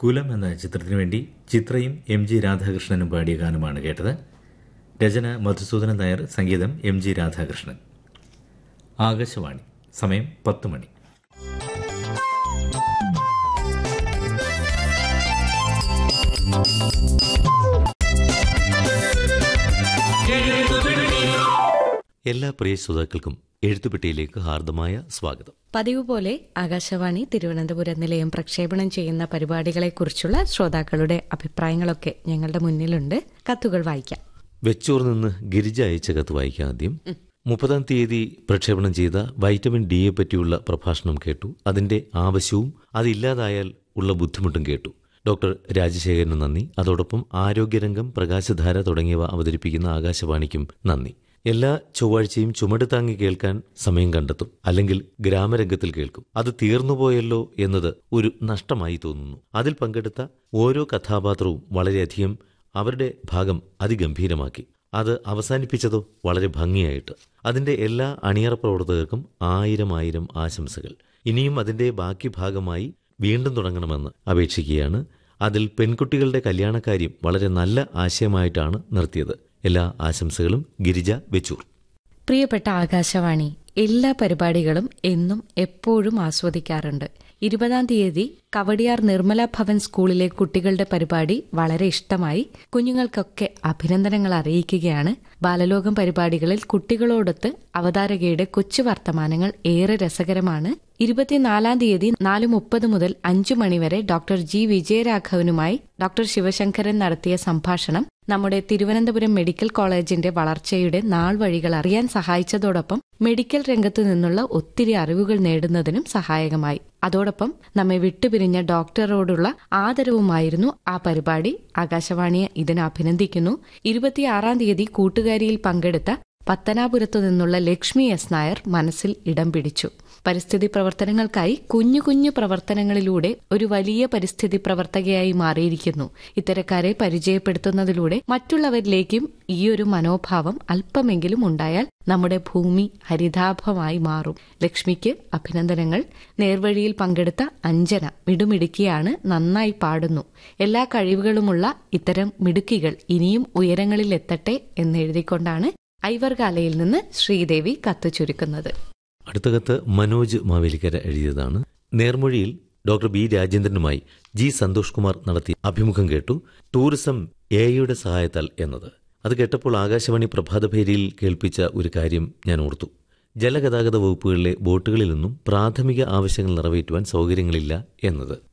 കുലം എന്ന ചിത്രത്തിനു വേണ്ടി ചിത്രയും എം ജി രാധാകൃഷ്ണനും പാടിയ ഗാനമാണ് കേട്ടത് രചന മധുസൂദനൻ നായർ സംഗീതം എം ജി രാധാകൃഷ്ണൻ ആകാശവാണി സമയം പത്ത് മണി എല്ലാ പ്രിയ ശ്രോതാക്കൾക്കും എഴുത്തുപെട്ടിയിലേക്ക് ഹാർദമായ സ്വാഗതം പതിവ് പോലെ ആകാശവാണി തിരുവനന്തപുരം നിലയം പ്രക്ഷേപണം ചെയ്യുന്ന പരിപാടികളെക്കുറിച്ചുള്ള ശ്രോതാക്കളുടെ അഭിപ്രായങ്ങളൊക്കെ ഞങ്ങളുടെ മുന്നിലുണ്ട് കത്തുകൾ വായിക്കാം വെച്ചൂർ നിന്ന് ഗിരിജ അയച്ച കത്ത് വായിക്കാം ആദ്യം മുപ്പതാം തീയതി പ്രക്ഷേപണം ചെയ്ത വൈറ്റമിൻ ഡിയെ പറ്റിയുള്ള പ്രഭാഷണം കേട്ടു അതിന്റെ ആവശ്യവും അതില്ലാതായാൽ ഉള്ള ബുദ്ധിമുട്ടും കേട്ടു ഡോക്ടർ രാജശേഖരന് നന്ദി അതോടൊപ്പം ആരോഗ്യരംഗം പ്രകാശധാര തുടങ്ങിയവ അവതരിപ്പിക്കുന്ന ആകാശവാണിക്കും നന്ദി എല്ലാ ചൊവ്വാഴ്ചയും ചുമട് താങ്ങി കേൾക്കാൻ സമയം കണ്ടെത്തും അല്ലെങ്കിൽ ഗ്രാമരംഗത്തിൽ കേൾക്കും അത് തീർന്നുപോയല്ലോ എന്നത് ഒരു നഷ്ടമായി തോന്നുന്നു അതിൽ പങ്കെടുത്ത ഓരോ കഥാപാത്രവും വളരെയധികം അവരുടെ ഭാഗം അതിഗംഭീരമാക്കി അത് അവസാനിപ്പിച്ചതോ വളരെ ഭംഗിയായിട്ട് അതിന്റെ എല്ലാ അണിയറ പ്രവർത്തകർക്കും ആയിരം ആയിരം ആശംസകൾ ഇനിയും അതിന്റെ ബാക്കി ഭാഗമായി വീണ്ടും തുടങ്ങണമെന്ന് അപേക്ഷിക്കുകയാണ് അതിൽ പെൺകുട്ടികളുടെ കല്യാണക്കാര്യം വളരെ നല്ല ആശയമായിട്ടാണ് നിർത്തിയത് എല്ലാ ആശംസകളും ഗിരിജ വെച്ചൂർ പ്രിയപ്പെട്ട ആകാശവാണി എല്ലാ പരിപാടികളും എന്നും എപ്പോഴും ആസ്വദിക്കാറുണ്ട് ഇരുപതാം തീയതി കവടിയാർ നിർമ്മല ഭവൻ സ്കൂളിലെ കുട്ടികളുടെ പരിപാടി വളരെ ഇഷ്ടമായി കുഞ്ഞുങ്ങൾക്കൊക്കെ അഭിനന്ദനങ്ങൾ അറിയിക്കുകയാണ് ബാലലോകം പരിപാടികളിൽ കുട്ടികളോടൊത്ത് അവതാരകയുടെ കൊച്ചു വർത്തമാനങ്ങൾ ഏറെ രസകരമാണ് ഇരുപത്തിനാലാം തീയതി നാല് മുപ്പത് മുതൽ അഞ്ചു മണിവരെ ഡോക്ടർ ജി വിജയരാഘവനുമായി ഡോക്ടർ ശിവശങ്കരൻ നടത്തിയ സംഭാഷണം നമ്മുടെ തിരുവനന്തപുരം മെഡിക്കൽ കോളേജിന്റെ വളർച്ചയുടെ നാൾ വഴികൾ അറിയാൻ സഹായിച്ചതോടൊപ്പം മെഡിക്കൽ രംഗത്തു നിന്നുള്ള ഒത്തിരി അറിവുകൾ നേടുന്നതിനും സഹായകമായി അതോടൊപ്പം നമ്മെ വിട്ടുപിരിഞ്ഞ ഡോക്ടറോടുള്ള ആദരവുമായിരുന്നു ആ പരിപാടി ആകാശവാണിയെ ഇതിന് അഭിനന്ദിക്കുന്നു ഇരുപത്തിയാറാം തീയതി കൂട്ടുകാരിയിൽ പങ്കെടുത്ത പത്തനാപുരത്തു നിന്നുള്ള ലക്ഷ്മി എസ് നായർ മനസ്സിൽ ഇടം പിടിച്ചു പരിസ്ഥിതി പ്രവർത്തനങ്ങൾക്കായി കുഞ്ഞു കുഞ്ഞു പ്രവർത്തനങ്ങളിലൂടെ ഒരു വലിയ പരിസ്ഥിതി പ്രവർത്തകയായി മാറിയിരിക്കുന്നു ഇത്തരക്കാരെ പരിചയപ്പെടുത്തുന്നതിലൂടെ മറ്റുള്ളവരിലേക്കും ഈ ഒരു മനോഭാവം അല്പമെങ്കിലും ഉണ്ടായാൽ നമ്മുടെ ഭൂമി ഹരിതാഭമായി മാറും ലക്ഷ്മിക്ക് അഭിനന്ദനങ്ങൾ നേർവഴിയിൽ പങ്കെടുത്ത അഞ്ജന മിടുമിടുക്കിയാണ് നന്നായി പാടുന്നു എല്ലാ കഴിവുകളുമുള്ള ഇത്തരം മിടുക്കികൾ ഇനിയും ഉയരങ്ങളിൽ എത്തട്ടെ എന്നെഴുതിക്കൊണ്ടാണ് ഐവർകാലയിൽ നിന്ന് ശ്രീദേവി കത്ത് ചുരുക്കുന്നത് അടുത്ത കത്ത് മനോജ് മാവേലിക്കര എഴുതിയതാണ് നേർമൊഴിയിൽ ഡോക്ടർ ബി രാജേന്ദ്രനുമായി ജി സന്തോഷ് കുമാർ നടത്തിയ അഭിമുഖം കേട്ടു ടൂറിസം എയുടെ സഹായത്താൽ എന്നത് അത് കേട്ടപ്പോൾ ആകാശവാണി പ്രഭാതഭേരിയിൽ കേൾപ്പിച്ച ഒരു കാര്യം ഞാൻ ഓർത്തു ജലഗതാഗത വകുപ്പുകളിലെ ബോട്ടുകളിലൊന്നും പ്രാഥമിക ആവശ്യങ്ങൾ നിറവേറ്റുവാൻ സൗകര്യങ്ങളില്ല എന്നത്